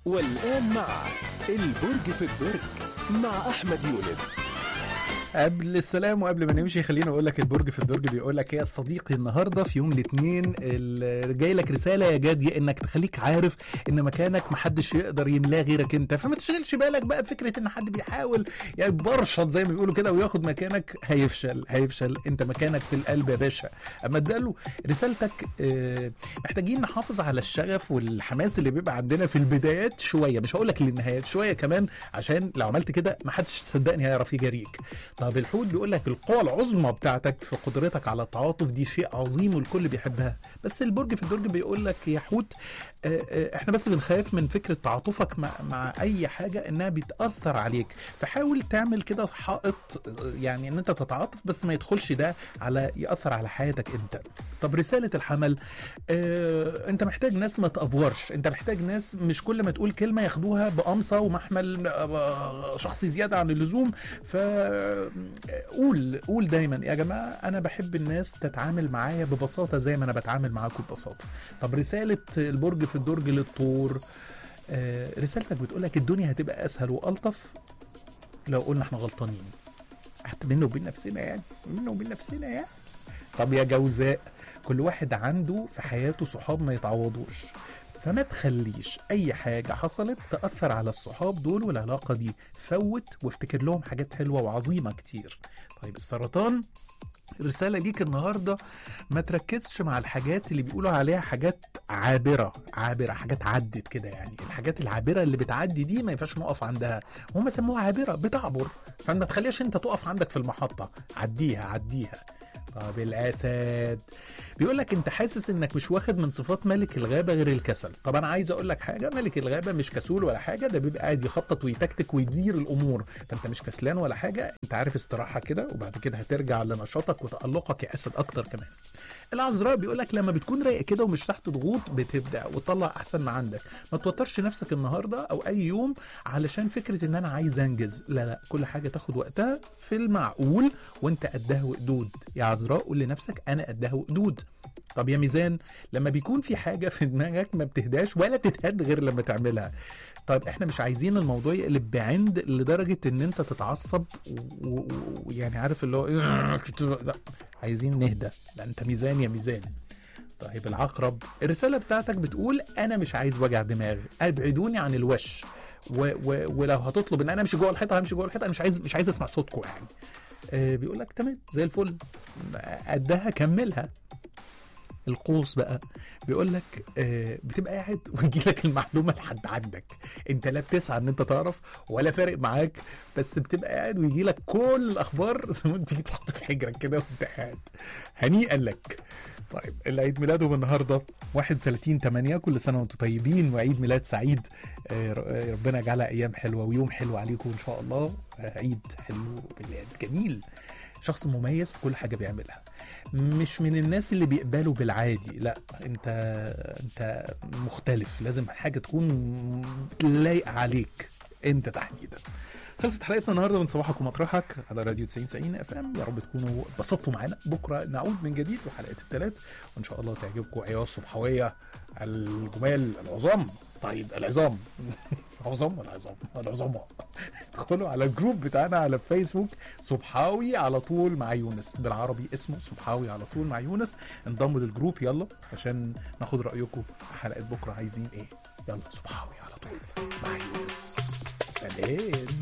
والآن مع البرج في الدرج مع أحمد يونس قبل السلام وقبل ما نمشي خليني اقول لك البرج في الدرج بيقول لك يا صديقي النهارده في يوم الاثنين جاي لك رساله يا جادي انك تخليك عارف ان مكانك محدش يقدر يملاه غيرك انت فما تشغلش بالك بقى بفكره ان حد بيحاول يعني برشط زي ما بيقولوا كده وياخد مكانك هيفشل هيفشل انت مكانك في القلب يا باشا اما اداله رسالتك آه، محتاجين نحافظ على الشغف والحماس اللي بيبقى عندنا في البدايات شويه مش هقول لك للنهايات شويه كمان عشان لو عملت كده محدش صدقني هيعرف يجاريك طب الحوت بيقول لك القوة العظمى بتاعتك في قدرتك على التعاطف دي شيء عظيم والكل بيحبها بس البرج في الدرج بيقول لك يا حوت آه، آه، احنا بس بنخاف من فكرة تعاطفك مع, مع اي حاجة انها بتأثر عليك فحاول تعمل كده حائط آه، يعني ان انت تتعاطف بس ما يدخلش ده على يأثر على حياتك انت طب رسالة الحمل آه، انت محتاج ناس ما تأفورش انت محتاج ناس مش كل ما تقول كلمة ياخدوها بقمصة ومحمل آه، شخصي زيادة عن اللزوم فقول قول دايما يا جماعة أنا بحب الناس تتعامل معايا ببساطة زي ما أنا بتعامل معاكم ببساطة طب رسالة البرج في الدرج للطور آه، رسالتك بتقولك الدنيا هتبقى أسهل وألطف لو قلنا احنا غلطانين حتى بينا وبين نفسنا يعني بينا وبين نفسنا يعني طب يا جوزاء كل واحد عنده في حياته صحاب ما يتعوضوش فما تخليش اي حاجة حصلت تأثر على الصحاب دول والعلاقة دي فوت وافتكر لهم حاجات حلوة وعظيمة كتير طيب السرطان رسالة ليك النهاردة ما تركزش مع الحاجات اللي بيقولوا عليها حاجات عابرة عابرة حاجات عدت كده يعني الحاجات العابرة اللي بتعدي دي ما ينفعش نقف عندها هم سموها عابرة بتعبر فما تخليش انت تقف عندك في المحطة عديها عديها طب الاسد بيقول لك انت حاسس انك مش واخد من صفات ملك الغابه غير الكسل طب انا عايز اقول لك حاجه ملك الغابه مش كسول ولا حاجه ده بيبقى قاعد يخطط ويتكتك ويدير الامور فانت مش كسلان ولا حاجه انت عارف استراحه كده وبعد كده هترجع لنشاطك وتالقك يا اسد اكتر كمان العذراء بيقول لك لما بتكون رايق كده ومش تحت ضغوط بتبدع وتطلع احسن ما عندك ما توترش نفسك النهارده او اي يوم علشان فكره ان انا عايز انجز لا لا كل حاجه تاخد وقتها في المعقول وانت قدها وقدود يا عذراء قول لنفسك انا قدها وقدود طب يا ميزان لما بيكون في حاجه في دماغك ما بتهداش ولا تتهد غير لما تعملها طيب احنا مش عايزين الموضوع يقلب بعند لدرجه ان انت تتعصب ويعني عارف اللي هو لا عايزين نهدى لا انت ميزان يا ميزان طيب العقرب الرساله بتاعتك بتقول انا مش عايز وجع دماغ ابعدوني عن الوش و و ولو هتطلب ان انا امشي جوه الحيطه همشي جوه الحيطه انا مش عايز مش عايز اسمع صوتكم يعني آه بيقول لك تمام زي الفل قدها كملها القوس بقى بيقول لك آه بتبقى قاعد ويجي لك المعلومه لحد عندك انت لا بتسعى ان انت تعرف ولا فارق معاك بس بتبقى قاعد ويجي لك كل الاخبار زي ما تيجي تحط في حجرك كده وانت قاعد هنيئا لك طيب اللي عيد ميلادهم النهارده 31 8 كل سنه وانتم طيبين وعيد ميلاد سعيد آه ربنا يجعلها ايام حلوه ويوم حلو عليكم ان شاء الله آه عيد حلو ميلاد جميل شخص مميز في كل حاجه بيعملها مش من الناس اللي بيقبلوا بالعادي لا انت انت مختلف لازم حاجه تكون لايقه عليك انت تحديدا خلصت حلقتنا النهارده من صباحك ومطرحك على راديو 90 90 اف ام يا رب تكونوا اتبسطتوا معانا بكره نعود من جديد وحلقه الثلاث وان شاء الله تعجبكم عيال الصبحويه الجمال العظام طيب العظام عظام ولا عظام العظماء ادخلوا على الجروب بتاعنا على فيسبوك صبحاوي على طول مع يونس بالعربي اسمه صبحاوي على طول مع يونس انضموا للجروب يلا عشان ناخد رايكم في حلقه بكره عايزين ايه يلا صبحاوي على طول مع يونس سلام